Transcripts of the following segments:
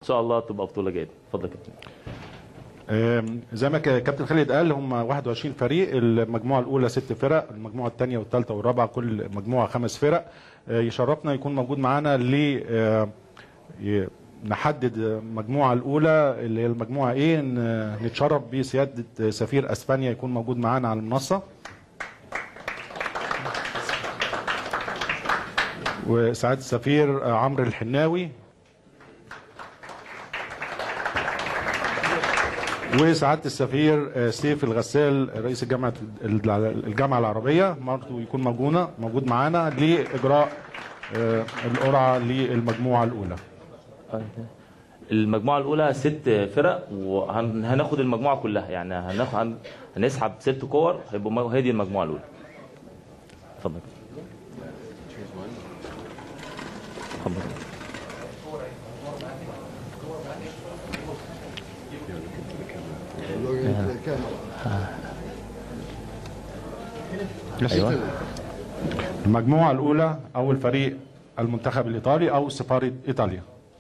شاء الله تبقى بطوله جيده اتفضل يا كابتن آم، زي ما ك- كابتن خالد قال هم 21 فريق المجموعه الاولى ست فرق المجموعه الثانيه والثالثه والرابعه كل مجموعه خمس فرق آه، يشرفنا يكون موجود معانا ل آه، ي- نحدد المجموعه الاولى اللي هي المجموعه ايه ن- نتشرف بسياده سفير اسبانيا يكون موجود معانا على المنصه وسعاده السفير آه، عمرو الحناوي وسعاده السفير آه، سيف الغسال رئيس الجامعه الجامعه العربيه برضه يكون موجوده موجود معانا لاجراء آه، القرعه للمجموعه الاولى المجموعه الاولى ست فرق وهناخد المجموعه كلها يعني هناخد هن- هنسحب ست كور هيبقوا مج- هي دي المجموعه الاولى اتفضل اتفضل ايوه المجموعه الاولى اول فريق المنتخب الايطالي او سفاره ايطاليا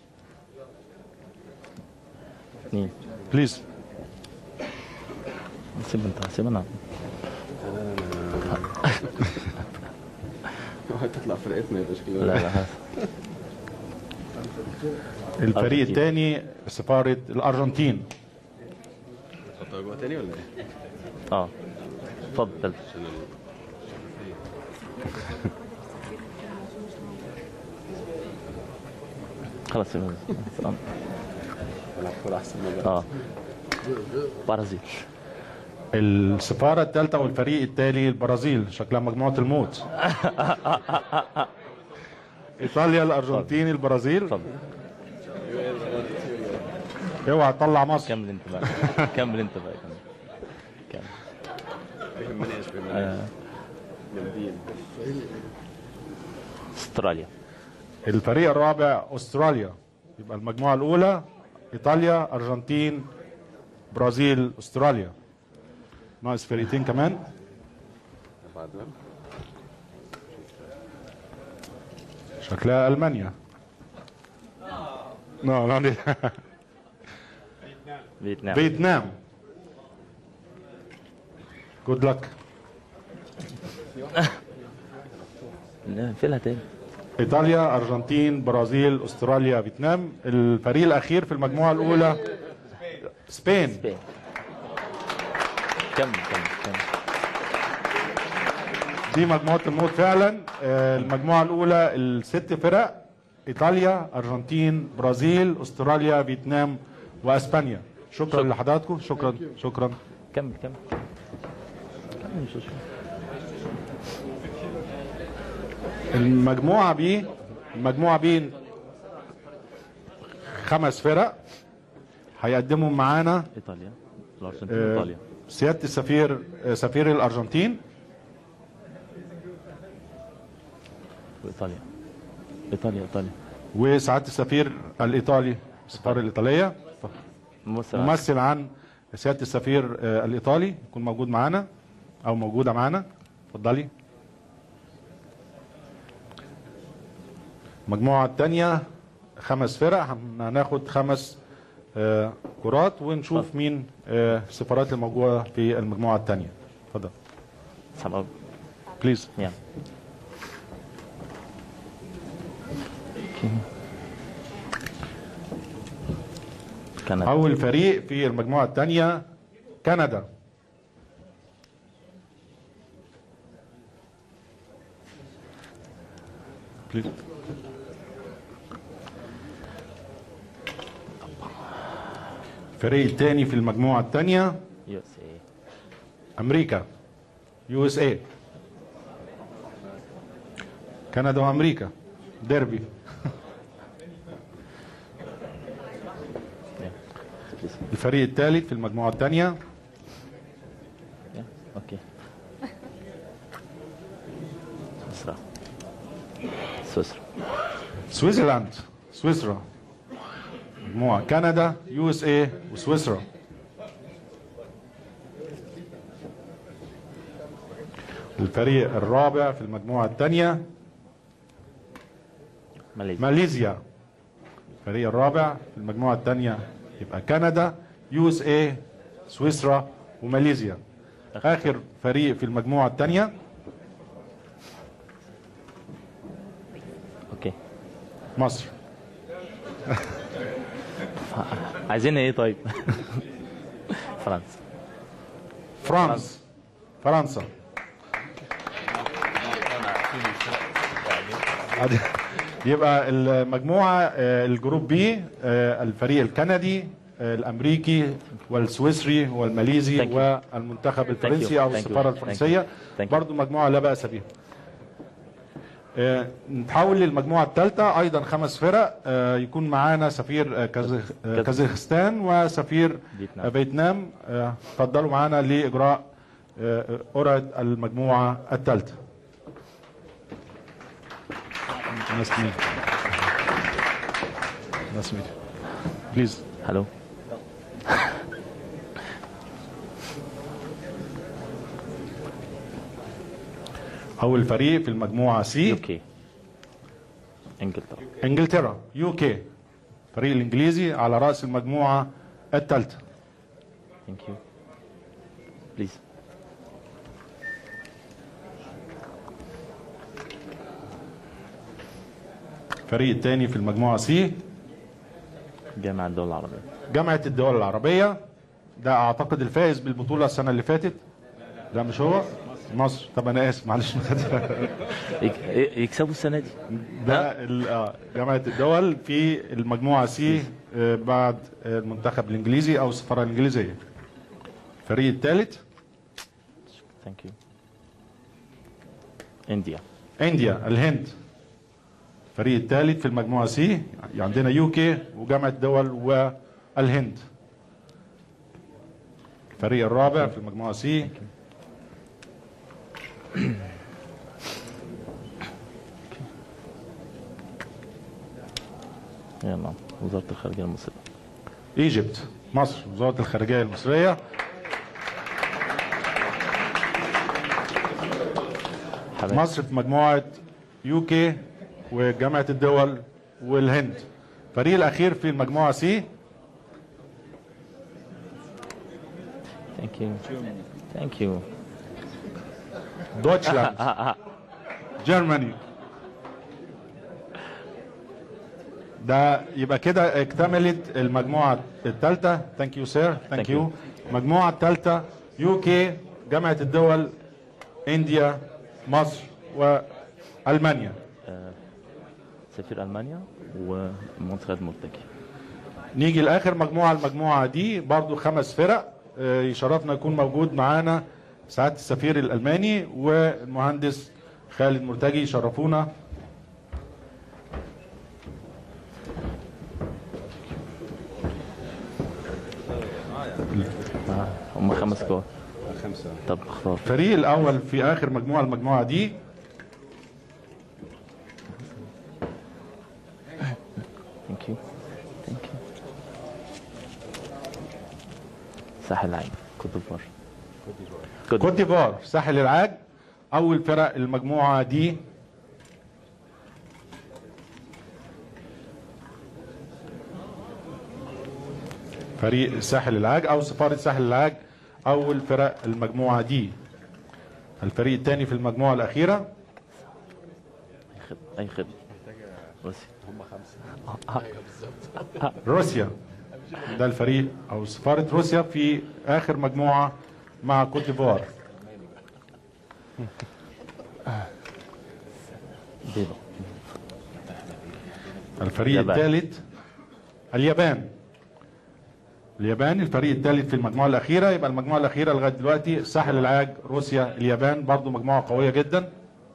اثنين بليز سيب انت سيب انا تطلع فرقتنا يبقى لا شكلها لا الفريق أرجنتين. الثاني سفاره الارجنتين تحطها جوه تاني ولا ايه؟ اه اتفضل عشان ال... خلاص سيب اه العب كوره احسن من بقى اه برازيل السفاره الثالثه والفريق التالي البرازيل شكلها مجموعه الموت ايطاليا الارجنتين البرازيل اتفضل اوعى تطلع مصر كمل انت بقى كمل انت بقى كمل كمل ما يهمناش ما يهمناش جامدين استراليا الفريق الرابع استراليا يبقى المجموعه الاولى ايطاليا ارجنتين برازيل استراليا ناقص فرقتين كمان بعدنا شكلها المانيا نو لا فيتنام فيتنام جود لك نقفلها تاني ايطاليا ارجنتين برازيل استراليا فيتنام الفريق الاخير في المجموعه الاولى سبين سبين كمل كمل كمل دي مجموعه الموت فعلا آه، المجموعه الاولى الست فرق ايطاليا ارجنتين برازيل استراليا فيتنام واسبانيا شكرا لحضراتكم شكرا شكرا كمل كمل كمل مش مشكلة. المجموعه بي المجموعه بي خمس فرق هيقدموا معانا ايطاليا الارجنتين آه، ايطاليا سياده السفير آه، سفير الارجنتين وايطاليا ايطاليا ايطاليا وسعاده السفير الايطالي السفاره الايطاليه ممثل ممثل عن سياده السفير آه، الايطالي يكون موجود معانا او موجوده معانا اتفضلي المجموعه الثانيه خمس فرق هن- هناخد خمس آه، كرات ونشوف مين آه، السفارات الموجوده في المجموعه الثانيه اتفضل سبعة بليز يعني كندا اول فريق في المجموعه الثانيه كندا بليز الفريق الثاني في المجموعه الثانيه يو اس اي امريكا يو اس اي كندا وامريكا ديربي الفريق الثالث في المجموعه الثانيه اوكي سويسرا سويسرا سويسرلاند سويسرا مجموعه كندا يو اس اي وسويسرا الفريق الرابع في المجموعه الثانيه ماليزيا ماليزيا الفريق الرابع في المجموعة الثانية يبقى كندا يو اس اي سويسرا وماليزيا آخر فريق في المجموعة الثانية اوكي مصر عايزين ايه طيب فرنسا فرانس فرنسا عاد- يبقى المجموعة آه، الجروب بي آه، الفريق الكندي آه، الامريكي والسويسري والماليزي Thank you. والمنتخب الفرنسي او Thank you. السفارة Thank you. الفرنسية Thank you. برضو مجموعة لا بأس بها آه، نتحول للمجموعة الثالثة أيضا خمس فرق آه، يكون معانا سفير آه، كازاخ- آه، كازاخستان وسفير فيتنام. آه، فيتنام آه، اتفضلوا معانا لإجراء آه، قرعة المجموعة الثالثة Nice to meet you. Nice to meet you. Please. هلو أول فريق في المجموعة سي يوكي انجلترا انجلترا يو كي الفريق الانجليزي على راس المجموعه الثالثه ثانك يو بليز الفريق الثاني في المجموعه سي جامعة الدول العربية جامعه الدول العربيه ده اعتقد الفائز بالبطوله السنه اللي فاتت لا مش هو مصر طب انا اسف معلش يك- يكسبوا السنة دي ده ال- آه، جامعه الدول في المجموعه سي آه، بعد آه، المنتخب الانجليزي او السفاره الانجليزيه الفريق الثالث ثانك يو انديا انديا الهند الفريق الثالث في المجموعه سي عندنا يو كي وجامعه الدول والهند الفريق الرابع في المجموعه سي يلا وزارة الخارجية المصرية ايجيبت مصر وزاره الخارجيه المصريه حبايبي مصر في مجموعه يو كي وجامعه الدول والهند الفريق الاخير في المجموعه سي ثانك يو ثانك يو دويتشلاند جرماني ده يبقى كده اكتملت المجموعه الثالثه ثانك يو سير ثانك Thank يو المجموعه الثالثه يو كي جامعه الدول انديا مصر والمانيا سفير المانيا ومنتخب مرتكي نيجي لاخر مجموعه المجموعه دي برضو خمس فرق آه، يشرفنا يكون موجود معانا سعاده السفير الالماني والمهندس خالد مرتجي يشرفونا آه. هم خمس كور خمسة طب اختار الفريق الاول في اخر مجموعه المجموعه دي ثانك يو ثانك يو ساحل العين كوت ديفوار كوت كوت ديفوار ساحل العاج اول فرق المجموعه دي فريق ساحل العاج او سفاره ساحل العاج اول فرق المجموعه دي الفريق الثاني في المجموعه الاخيره اي خدمه اي خدمه روسيا روسيا ده الفريق او سفاره روسيا في اخر مجموعه مع كوت ديفوار بيضة الفريق اليابان. الثالث اليابان اليابان الفريق الثالث في المجموعه الاخيره يبقى المجموعه الاخيره لغايه دلوقتي ساحل العاج روسيا اليابان برضو مجموعه قويه جدا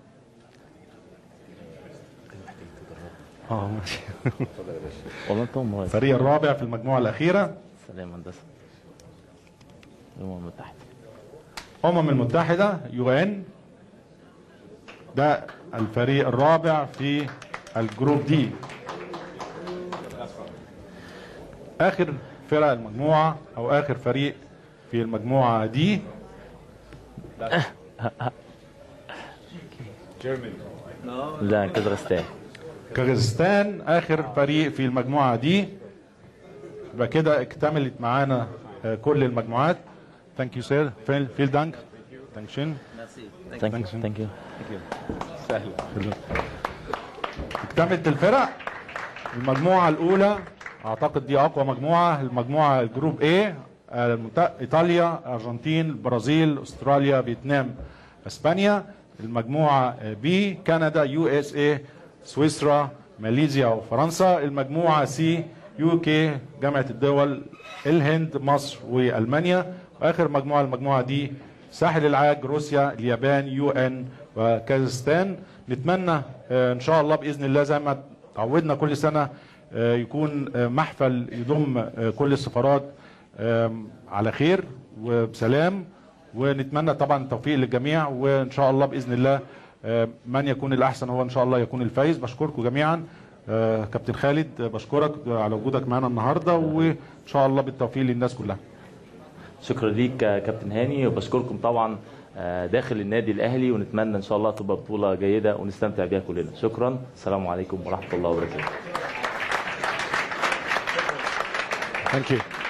اه ماشي والله انت هم رئيس الفريق الرابع في المجموعه الاخيره سلام هندسه الامم المتحده الامم المتحده يو ان ده الفريق الرابع في الجروب دي اخر فرق المجموعه او اخر فريق في المجموعه دي لا كازاخستان كازاخستان اخر فريق في المجموعه دي يبقى كده اكتملت معانا آه، كل المجموعات ثانك يو سير فيل دانك دانكشن ثانك يو ثانك يو سهلة اكتملت الفرق المجموعة الأولى أعتقد دي أقوى مجموعة المجموعة الجروب A آه، المنت- إيطاليا أرجنتين البرازيل أستراليا فيتنام أسبانيا المجموعة آه، B كندا يو اس اي سويسرا ماليزيا وفرنسا المجموعة C يو كي جامعة الدول الهند مصر وألمانيا وآخر مجموعة المجموعة دي ساحل العاج روسيا اليابان يو ان وكازاخستان نتمنى آه، ان شاء الله باذن الله زي ما تعودنا كل سنه آه، يكون آه، محفل يضم آه، كل السفارات آم، على خير وبسلام ونتمنى طبعا التوفيق للجميع وان شاء الله باذن الله آه، من يكون الاحسن هو ان شاء الله يكون الفايز بشكركم جميعا آه، كابتن خالد آه، بشكرك على وجودك معنا النهارده وان شاء الله بالتوفيق للناس كلها شكرا ليك يا كابتن هاني وبشكركم طبعا آه، داخل النادي الاهلي ونتمنى ان شاء الله تبقى بطوله جيده ونستمتع بيها كلنا شكرا السلام عليكم ورحمه الله وبركاته ثانك يو